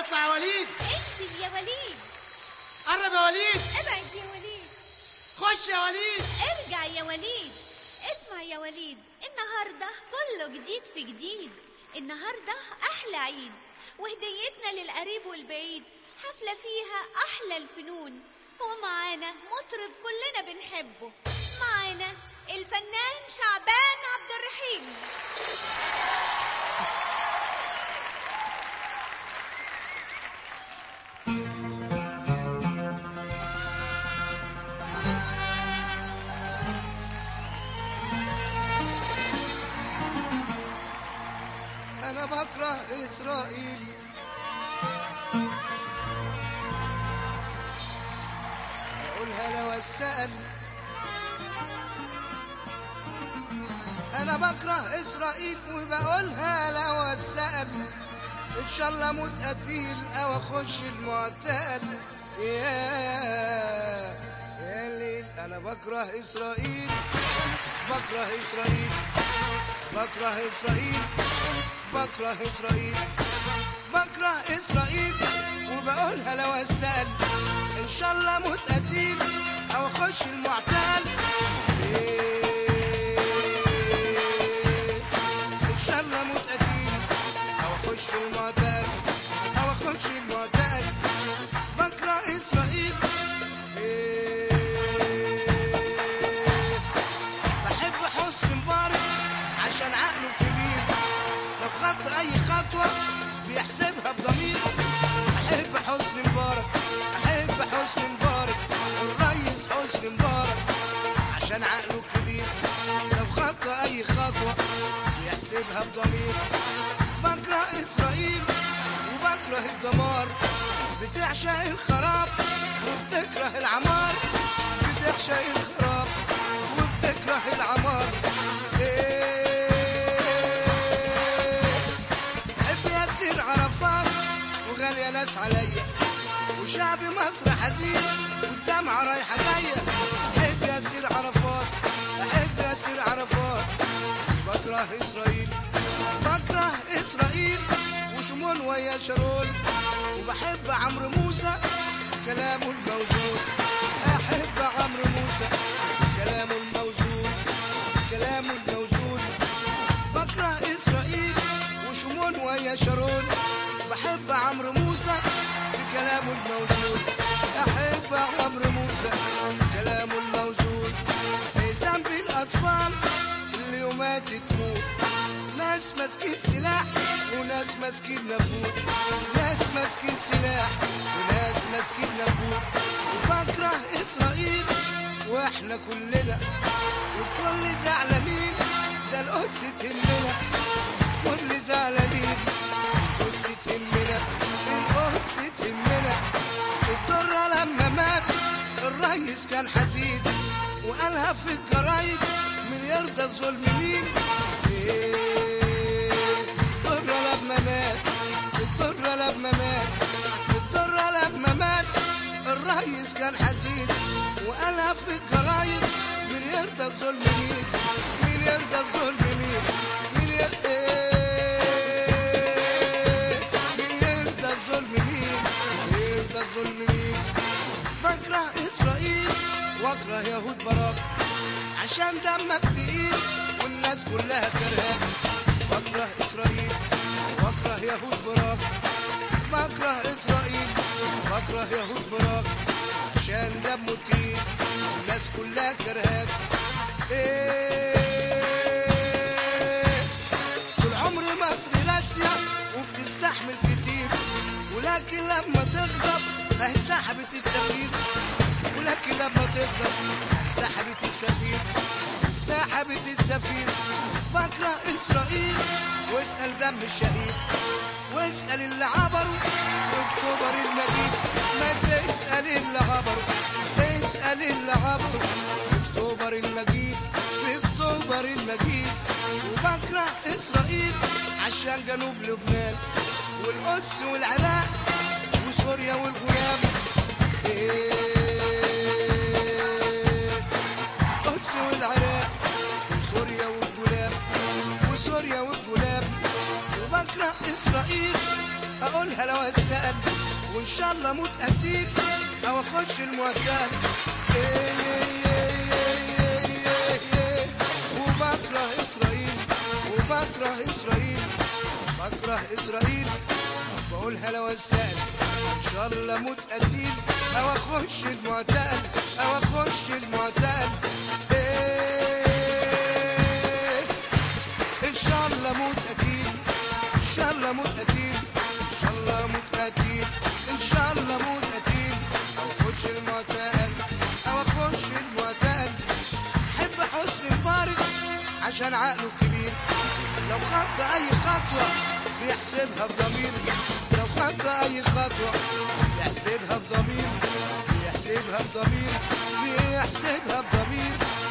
اطلع يا وليد انزل يا وليد قرب يا وليد ابعد يا وليد خش يا وليد ارجع يا وليد اسمع يا وليد النهارده كله جديد في جديد النهارده احلى عيد وهديتنا للقريب والبعيد حفله فيها احلى الفنون ومعانا مطرب كلنا بنحبه معانا الفنان شعبان عبد الرحيم انا بكره اسرائيل اقولها لو السأل انا بكره اسرائيل وبقولها لو السأل ان شاء الله اموت قتيل او اخش المعتقل يا يا ليل انا بكره اسرائيل بكره اسرائيل بكره اسرائيل بكره اسرائيل بكره اسرائيل وبقولها لو اسال ان شاء الله اموت قتيل او اخش المعتقل إيه، ان شاء الله اموت قتيل او اخش المعتقل او اخش المعتقل بكره اسرائيل إيه، بحب حسني مبارك عشان عقله كبير لو خط اي خطوه بيحسبها بضمير احب حسني مبارك احب حسني مبارك الريس حسني مبارك عشان عقله كبير لو خط اي خطوه بيحسبها بضمير بكره اسرائيل وبكره الدمار بتعشق الخراب وبتكره العمار بتعشق الخراب وبتكره العمار إيه حب ياسر عرفات وغالية ناس عليا وشعب مصر حزين والدمعة رايحة جاية أحب ياسر عرفات أحب ياسر عرفات بكره إسرائيل بكره إسرائيل وشمون ويا شارون وبحب عمرو موسى كلامه الموزون أحب عمرو موسى كلامه الموزون كلامه الموزون بكره إسرائيل وشمون ويا شارون بحب عمرو موسى بكلامه الموزون أحب عمرو موسى كلامه الموزون إيه ذنب الأطفال اللي يومات تموت ناس ماسكين سلاح وناس ماسكين نبوت ناس ماسكين سلاح وناس ماسكين نبوت وبكره إسرائيل واحنا كلنا والكل زعلانين ده القدس تهمنا كل زعلانين القدس تهمنا القدس تهمنا الدرة لما مات الريس كان حزين وقالها في الجرايد من يرضى الظلم مين إيه، الدرة لما مات الدرة لما مات الدرة لما مات الريس كان حزين وقالها في الجرايد من يرضى الظلم مين مين يرضى الظلم مين مين يرضى إيه، مين يرضى الظلم مين مين يرضى الظلم مين بكره اسرائيل واكره يهود براك عشان دمك تقيل والناس كلها كرهاك بكره اسرائيل واكره يهود براك بكره اسرائيل بكره يهود براك عشان دمه تقيل والناس كلها كرهاك إيه طول عمر مصر راسية وبتستحمل كتير ولكن لما تغضب اهي سحبت السفير ولكن لما تغضب اهي سحبت السفير سحبت السفير بكره اسرائيل واسأل دم الشهيد واسأل اللي عبروا في اكتوبر المجيد ما تسأل اللي عبروا اسأل اللي عبروا في اكتوبر المجيد في اكتوبر المجيد وبكره اسرائيل عشان جنوب لبنان والقدس والعراق وسوريا والغياب إيه، القدس والعراق وسوريا والجولان وسوريا والجولان وبكره اسرائيل اقولها لو اسال وان شاء الله اموت قتيل او اخش المعتاد إيه إيه إيه إيه إيه. وبكره اسرائيل وبكره اسرائيل بكره اسرائيل بقولها لو اسال ان شاء الله اموت قتيل او اخش المعتقل او اخش المعتقل إيه ان شاء الله اموت قتيل ان شاء الله اموت قتيل ان شاء الله اموت قتيل ان شاء الله اموت قتيل او اخش المعتقل او اخش المعتقل حب حسن مبارك عشان عقله كبير لو خط اي خطوه بيحسبها بضمير لو خط اي خطوه بيحسبها بضمير بيحسبها بضمير بيحسبها بضمير